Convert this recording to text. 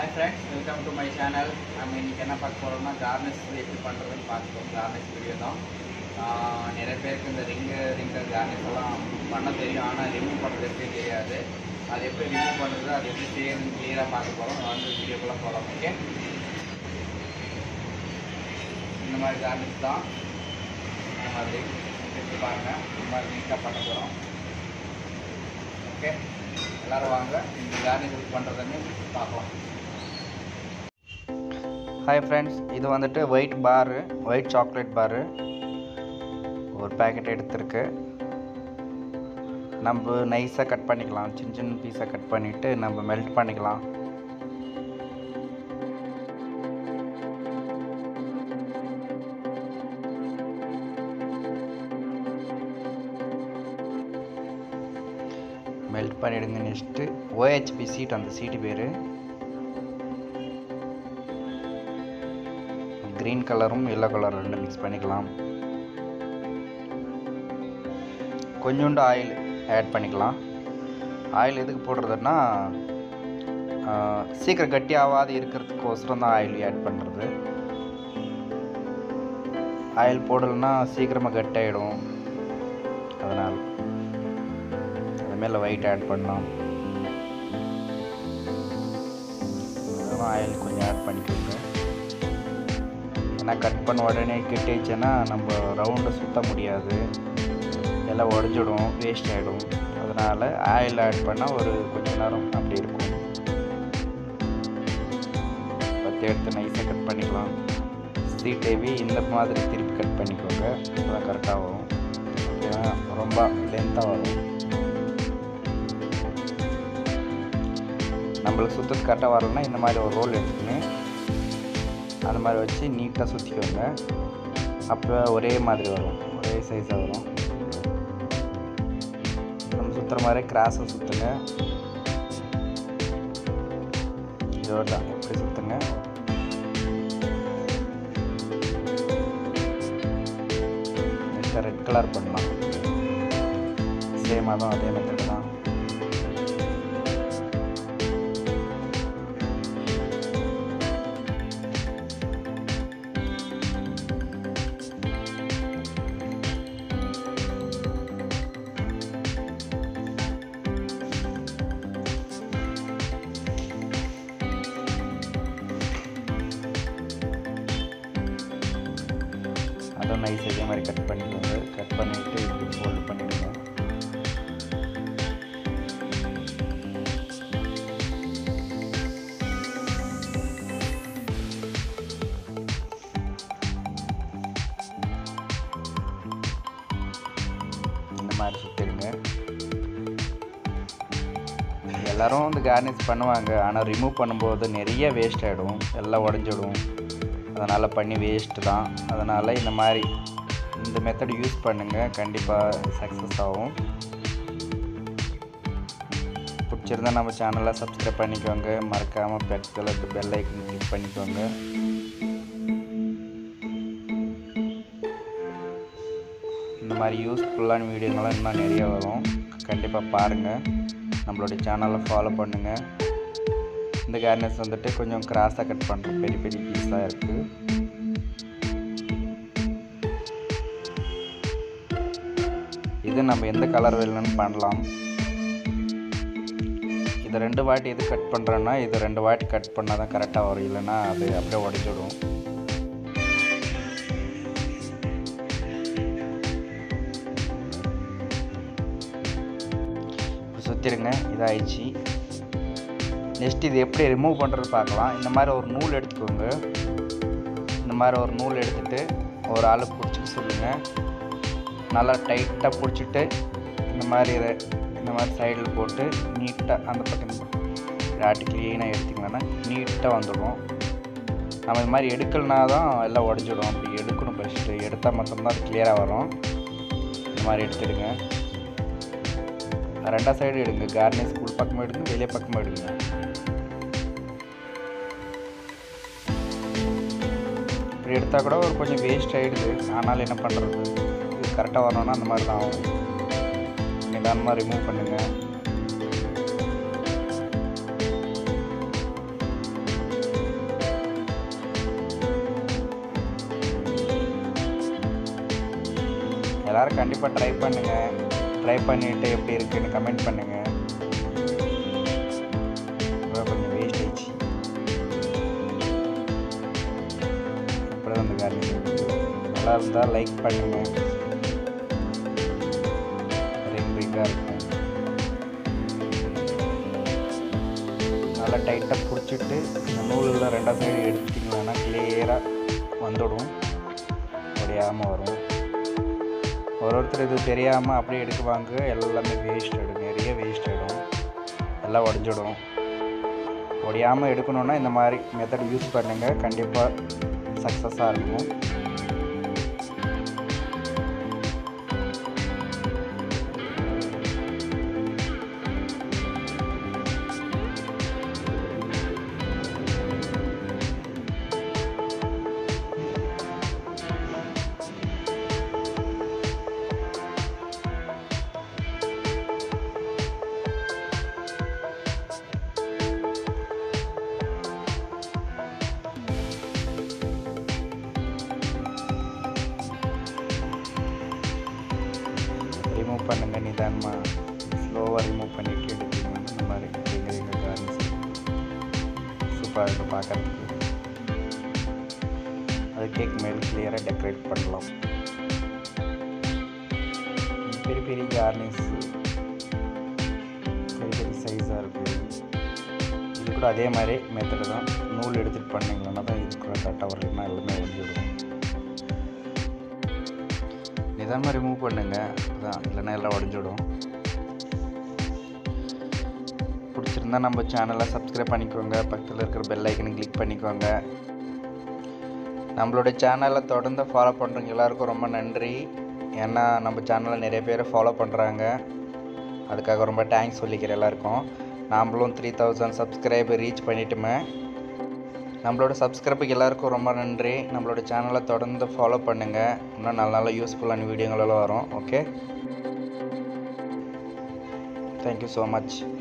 hi friends welcome to my channel நம்ம இன்றைக்கி என்ன பார்க்க போகிறோம்னா கார்னிஷ் எப்படி பண்ணுறதுன்னு பார்த்துக்கோம் கார்னிஷ் வீடியோ தான் ஆஹ் நிறைய பேருக்கு இந்த ரிங்கு ரிங்கர் கார்னிஷ் எல்லாம் பண்ண தெரியும் ஆனால் ரிமூவ் பண்ணுறது எப்படி தெரியாது அது எப்படி ரிமூவ் பண்ணுறது அது எப்படி செய்யணும்னு கிளியராக பார்க்க போகிறோம் வந்து வீடியோக்குள்ளே போகலாம் ஓகே இந்த மாதிரி கார்னிஷ் தான் இந்த மாதிரி எப்படி பாருங்கள் இந்த மாதிரி நீட்டாக பண்ண போகிறோம் ஓகே எல்லோரும் வாங்க இந்த கார்னிஷ் எப்படி பண்ணுறதுன்னு பார்க்கலாம் ஹாய் ஃப்ரெண்ட்ஸ் இது வந்துட்டு ஒயிட் பாரு ஒயிட் சாக்லேட் பாரு ஒரு பேக்கெட் எடுத்திருக்கு நம்ம நைஸாக கட் பண்ணிக்கலாம் சின்ன சின்ன பீஸாக கட் பண்ணிவிட்டு நம்ம மெல்ட் பண்ணிக்கலாம் மெல்ட் பண்ணிவிடுங்க நெக்ஸ்ட்டு ஓஹெச்பி சீட் அந்த சீட்டு பேர் க்ரீன் கலரும் எல்லோ கலர் ரெண்டு மிக்ஸ் பண்ணிக்கலாம் கொஞ்சோண்டு ஆயில் ஆட் பண்ணிக்கலாம் ஆயில் எதுக்கு போடுறதுன்னா ஆஹ், சீக்கிரம் கட்டி ஆகாது இருக்கிறதுக்கோசரம் தான் ஆயில் ஆட் பண்ணுறது ஆயில் போடலைன்னா சீக்கிரமாக கட்டாயிடும் அதனால் அது மேலே ஒயிட் ஆட் பண்ணலாம் அதெல்லாம் ஆயில் கொஞ்சம் ஆட் பண்ணிக்கோங்க ஏன்னா கட் பண்ண உடனே கெட்டிச்சுன்னா நம்ம ரவுண்டை சுத்த முடியாது எல்லாம் உடஞ்சிடும் வேஸ்ட் ஆகிடும் அதனால் ஆயில் ஆட் பண்ணால் ஒரு கொஞ்ச நேரம் அப்படி இருக்கும் பத்து எடுத்து நைஸாக கட் பண்ணிக்கலாம் ஸ்ட்ரீட் ஹெவி இந்த மாதிரி திருப்பி கட் பண்ணிக்கோங்க அப்போ கரெக்டாக வரும் ஓகேவா ரொம்ப லென்த்தாக வரும் நம்மளுக்கு சுத்தத்து கரெக்டாக வரலன்னா இந்த மாதிரி ஒரு ரோல் எடுத்துக்கணும் அந்த மாதிரி வச்சு நீட்டாக சுற்றிக்கோங்க அப்போ ஒரே மாதிரி வரும் ஒரே சைஸாக வரும் நம்ம சுற்றுற மாதிரி கிராஸை சுற்றுங்க இதோட தான் எப்படி சுற்றுங்க நெக்ஸ்ட்டு ரெட் கலர் பண்ணலாம் சேமாக தான் அதே மெத்தட் தான் அதுவும் நைஸ் இதே மாதிரி கட் பண்ணிக்கோங்க கட் பண்ணிவிட்டு இப்படி ஃபோல்ட் பண்ணிவிடுங்க இந்த மாதிரி சுற்றிடுங்க எல்லாரும் வந்து கார்னிஷ் பண்ணுவாங்க ஆனால் ரிமூவ் பண்ணும்போது நிறைய வேஸ்ட் ஆகிடும் எல்லாம் உடஞ்சிடும் அதனால் பண்ணி வேஸ்ட்டு தான் அதனால் இந்த மாதிரி இந்த மெத்தட் யூஸ் பண்ணுங்கள் கண்டிப்பாக சக்ஸஸ் ஆகும் பிடிச்சிருந்தா நம்ம சேனலை சப்ஸ்கிரைப் பண்ணிக்கோங்க மறக்காமல் பக்கத்தில் இருக்க பெல் ஐக்கன் கிளிக் பண்ணிக்கோங்க இந்த மாதிரி யூஸ்ஃபுல்லான வீடியோங்கள்லாம் இன்னும் நிறைய வரும் கண்டிப்பாக பாருங்கள் நம்மளுடைய சேனலை ஃபாலோ பண்ணுங்கள் இந்த கேர்னஸ் வந்துட்டு கொஞ்சம் கிராஸாக கட் பண்ணுறோம் பெரிய பெரிய பீஸாக இருக்குது இது நம்ம எந்த கலர் வேணும்னு பண்ணலாம் இது ரெண்டு வாட்டி எது கட் பண்ணுறோன்னா இது ரெண்டு வாட்டி கட் பண்ணால் தான் கரெக்டாக வரும் இல்லைன்னா அது அப்படியே உடஞ்சிடும் சுற்றிடுங்க இதாகிடுச்சு நெக்ஸ்ட் இது எப்படி ரிமூவ் பண்ணுறது பார்க்கலாம் இந்த மாதிரி ஒரு நூல் எடுத்துக்கோங்க இந்த மாதிரி ஒரு நூல் எடுத்துகிட்டு ஒரு ஆளு பிடிச்சிக்க சொல்லுங்கள் நல்லா டைட்டாக பிடிச்சிட்டு இந்த மாதிரி ரெ- இந்த மாதிரி சைடில் போட்டு நீட்டாக அந்த பக்கம் ஆட்டி க்ளீனாக எடுத்திங்கன்னா நீட்டாக வந்துடும் நம்ம இது மாதிரி எடுக்கலனா தான் எல்லாம் உடஞ்சிடும் அப்படி எடுக்கணும் ஃபஸ்ட்டு எடுத்தால் மட்டும்தான் அது கிளியராக வரும் இந்த மாதிரி எடுத்துடுங்க ரெண்டா சைடு எடுங்க கார்னிஷ் உள் பக்கமும் எடுங்க வெளியே பக்கமும் எடுங்க இப்படி எடுத்தால் கூட ஒரு கொஞ்சம் வேஸ்ட் ஆகிடுது ஆனாலும் என்ன பண்ணுறது இது கரெக்டாக வரணும்னா அந்த மாதிரி தான் ஆகும் நிதானமாக ரிமூவ் பண்ணுங்கள் எல்லோரும் கண்டிப்பாக ட்ரை பண்ணுங்கள் ட்ரை பண்ணிவிட்டு எப்படி இருக்குன்னு கமெண்ட் பண்ணுங்கள் கொஞ்சம் வேஸ்ட் ஆயிடுச்சு இப்படி தான் இந்த கார்னிஷ் நல்லா இருந்தால் லைக் பண்ணுங்கள் ரிங் ரிங்காக இருக்கும் நல்லா டைட்டாக பிடிச்சிட்டு இந்த நூலெல்லாம் ரெண்டாம் சைடு எடுத்துட்டிங்கன்னா கிளியராக வந்துடும் உடையாமல் வரும் ஒரு ஒருத்தர் இது தெரியாமல் அப்படியே எடுக்குவாங்க எல்லாமே வேஸ்ட் ஆகிடும் நிறைய வேஸ்ட் ஆகிடும் எல்லாம் உடஞ்சிடும் உடையாமல் எடுக்கணுன்னா இந்த மாதிரி மெத்தட் யூஸ் பண்ணுங்கள் கண்டிப்பாக சக்ஸஸாக இருக்கும் ரிமூவ் பண்ணுங்கள் நிதானமாக ஸ்லோவாக ரிமூவ் பண்ணிட்டு எடுத்தீங்கன்னா இந்த மாதிரி எங்கள் எங்கள் கார்னிஸ் சூப்பராக இருக்கும் பார்க்கறதுக்கு அது கேக் மேல் கிளியராக டெக்கரேட் பண்ணலாம் பெரிய பெரிய கார்னிஸ் பெரிய பெரிய சைஸாக இருக்குது இது கூட அதே மாதிரி மெத்தடு தான் நூல் எடுத்துகிட்டு பண்ணிங்கன்னா தான் இது கூட கரெக்டாக வரலைன்னா எல்லாமே வந்துடும் நிதானமாக ரிமூவ் பண்ணுங்க அதான் இல்லைன்னா எல்லாம் உடஞ்சிடும் பிடிச்சிருந்தா நம்ம சேனலை சப்ஸ்கிரைப் பண்ணிக்கோங்க பக்கத்தில் இருக்கிற பெல் ஐக்கனை கிளிக் பண்ணிக்கோங்க நம்மளோட சேனலை தொடர்ந்து ஃபாலோ பண்ணுறவங்க எல்லாருக்கும் ரொம்ப நன்றி ஏன்னா நம்ம சேனலை நிறைய பேர் ஃபாலோ பண்ணுறாங்க அதுக்காக ரொம்ப தேங்க்ஸ் சொல்லிக்கிறேன் எல்லாருக்கும் நாமளும் த்ரீ தௌசண்ட் சப்ஸ்கிரைப் ரீச் பண்ணிட்டுமே நம்மளோட சப்ஸ்கிரைபுக்கு எல்லாருக்கும் ரொம்ப நன்றி நம்மளோட சேனலை தொடர்ந்து ஃபாலோ பண்ணுங்கள் இன்னும் நல்ல நல்ல யூஸ்ஃபுல்லான வீடியோங்களெல்லாம் வரும் ஓகே தேங்க்யூ ஸோ மச்